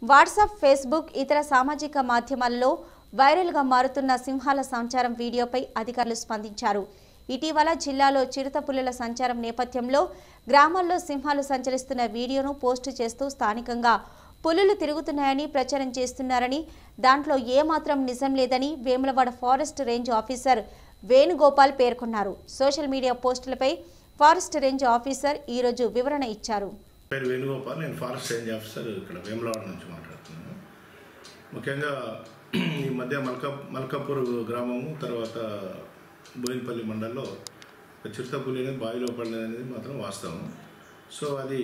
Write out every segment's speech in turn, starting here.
WhatsApp Facebook ఇతర సామాజిక మాధ్యమాల్లో వైరల్గా మారుతున్న సింహాల సంచారం వీడియోపై అధికారులు స్పందించారు ఇటీవల జిల్లాలో చిరుత పులుల సంచారం నేపథ్యంలో గ్రామాల్లో సింహాలు సంచరిస్తున్న వీడియోను పోస్టు చేస్తూ స్థానికంగా పులులు తిరుగుతున్నాయని ప్రచారం చేస్తున్నారని దాంట్లో ఏమాత్రం నిజం లేదని Vemulawada forest range officer Venugopal పేర్కొన్నారు సోషల్ మీడియా పోస్టులపై ఫారెస్ట్ రేంజ్ ఆఫీసర్ ఈరోజు వివరణ ఇచ్చారు పేరు వేణుగోపాల్ నేను ఫారెస్ట్ రేంజ్ ఆఫీసర్ ఇక్కడ వేములవాడ నుంచి మాట్లాడుతున్నాను ముఖ్యంగా ఈ మధ్య మల్కా మల్కాపూర్ గ్రామము తర్వాత బోయినపల్లి మండలంలో ఒక చిరుతపులి అనేది బావిలో పడినది అనేది మాత్రం వాస్తవం సో అది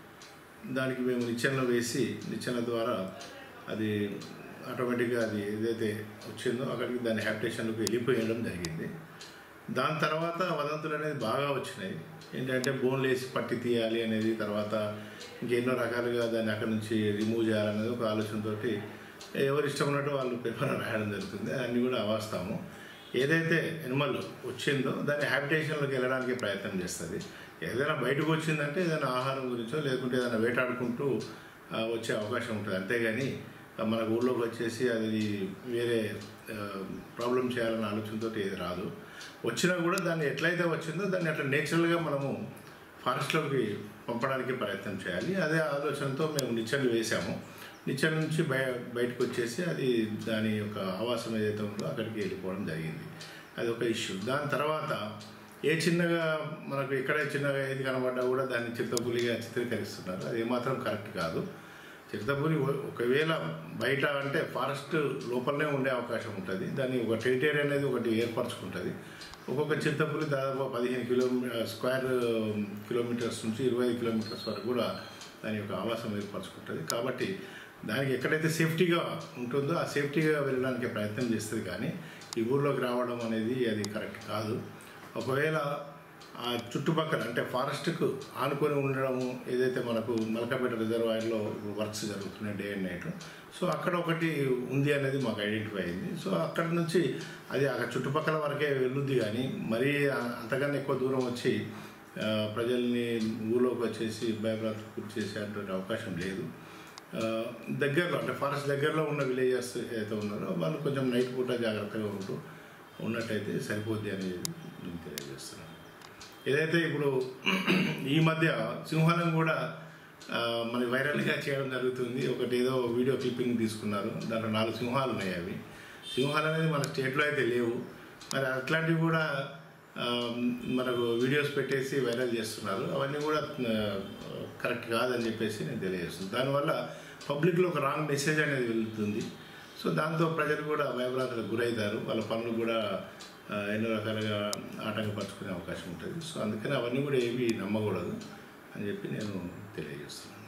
దానికి మేము నిచ్చెనలు వేసి నిచ్చెనల ద్వారా అది ఆటోమేటిక్గా అది ఏదైతే వచ్చిందో అక్కడికి దాని హ్యాబిటేషన్కి వెళ్ళిపోయడం జరిగింది దాని తర్వాత వదంతులు అనేది బాగా వచ్చినాయి ఏంటంటే బోన్లు వేసి పట్టి తీయాలి అనేది తర్వాత ఇంకెన్నో రకాలుగా దాన్ని అక్కడ నుంచి రిమూవ్ చేయాలనేది ఒక ఆలోచనతోటి ఎవరు ఇష్టం ఉన్నట్టు వాళ్ళు పేపర్ రాయడం జరుగుతుంది అన్నీ కూడా అవాస్తాము ఏదైతే ఎనిమల్ వచ్చిందో దాని హ్యాబిటేషన్లోకి వెళ్ళడానికి ప్రయత్నం చేస్తుంది ఏదైనా బయటకు వచ్చిందంటే ఏదైనా ఆహారం గురించో లేకుంటే ఏదైనా వేటాడుకుంటూ ఆ, వచ్చే అవకాశం ఉంటుంది అంతేగాని ఆ, మన ఊళ్ళోకి వచ్చేసి అది వేరే ప్రాబ్లం చేయాలన్న ఆలోచనతో ఏది రాదు వచ్చినా కూడా దాన్ని ఎట్లయితే వచ్చిందో దాన్ని అట్లా నేచురల్గా మనము ఫారెస్ట్లోకి పంపడానికి ప్రయత్నం చేయాలి అదే ఆలోచనతో మేము నిచ్చెనలు వేసాము నిచ్చెన నుంచి బయ బయటకు వచ్చేసి అది దాని యొక్క ఆవాసం ఏదైతే ఉందో అక్కడికి వెళ్ళిపోవడం జరిగింది అది ఒక ఇష్యూ దాని తర్వాత ఏ చిన్నగా మనకు ఎక్కడ చిన్నగా ఏది కనబడ్డా కూడా దాన్ని చిత్తపులిగా చిత్రీకరిస్తున్నారు అది ఏమాత్రం కరెక్ట్ కాదు చిరుతపులి ఒకవేళ బయట అంటే ఫారెస్ట్ లోపలనే ఉండే అవకాశం ఉంటుంది దాన్ని ఒక టెరిటరీ అనేది ఒకటి ఏర్పరచుకుంటుంది ఒక్కొక్క చిరుతపులి దాదాపు పదిహేను కిలోమీ స్క్వేర్ కిలోమీటర్స్ నుంచి ఇరవై ఐదు కిలోమీటర్స్ వరకు కూడా దాని యొక్క ఆవాసం ఏర్పరచుకుంటుంది కాబట్టి దానికి ఎక్కడైతే సేఫ్టీగా ఉంటుందో ఆ సేఫ్టీగా వెళ్ళడానికి ప్రయత్నం చేస్తుంది కానీ ఈ ఊర్లోకి రావడం అనేది అది కరెక్ట్ కాదు ఒకవేళ ఆ చుట్టుపక్కల అంటే ఫారెస్ట్కు ఆనుకొని ఉండడము ఏదైతే మనకు మలకపేట రిజర్వాయర్లో వర్క్స్ జరుగుతున్నాయి డే అండ్ నైట్ సో అక్కడ ఒకటి ఉంది అనేది మాకు ఐడెంటిఫై అయింది సో అక్కడ నుంచి అది అక్కడ చుట్టుపక్కల వరకే వెళ్ళుద్ది కానీ మరీ ఆ- అంతకన్నా ఎక్కువ దూరం వచ్చి ఆ, ప్రజల్ని ఊళ్ళోకి వచ్చేసి భయభ్రాంతులకు గురి చేసేటువంటి అవకాశం లేదు ఆ, దగ్గరలో అంటే ఫారెస్ట్ దగ్గరలో ఉన్న విలేజెస్ ఏదైతే ఉన్నారో వాళ్ళు కొంచెం నైట్ పూట జాగ్రత్తగా ఉంటూ ఉన్నట్టయితే సరిపోద్ది అనేది నేను తెలియజేస్తున్నాను ఏదైతే ఇప్పుడు ఈ మధ్య సింహాలను కూడా ఆ, మన వైరల్గా చేయడం జరుగుతుంది ఒకటి ఏదో వీడియో క్లిప్పింగ్ తీసుకున్నారు దాంట్లో నాలుగు సింహాలు ఉన్నాయి అవి సింహాలు అనేది మన స్టేట్లో అయితే లేవు మరి అట్లాంటివి కూడా ఆ, మనకు వీడియోస్ పెట్టేసి వైరల్ చేస్తున్నారు అవన్నీ కూడా ఆ, కరెక్ట్ కాదని చెప్పేసి నేను తెలియజేస్తున్నాను దానివల్ల పబ్లిక్లో ఒక రాంగ్ మెసేజ్ అనేది వెళ్తుంది సో దాంతో ప్రజలు కూడా భయభ్రాంతులకు గురవుతారు వాళ్ళ పనులు కూడా ఆ, ఎన్నో రకాలుగా ఆటంకపరుచుకునే అవకాశం ఉంటుంది సో అందుకని అవన్నీ కూడా ఏవి నమ్మకూడదు అని చెప్పి నేను తెలియజేస్తున్నాను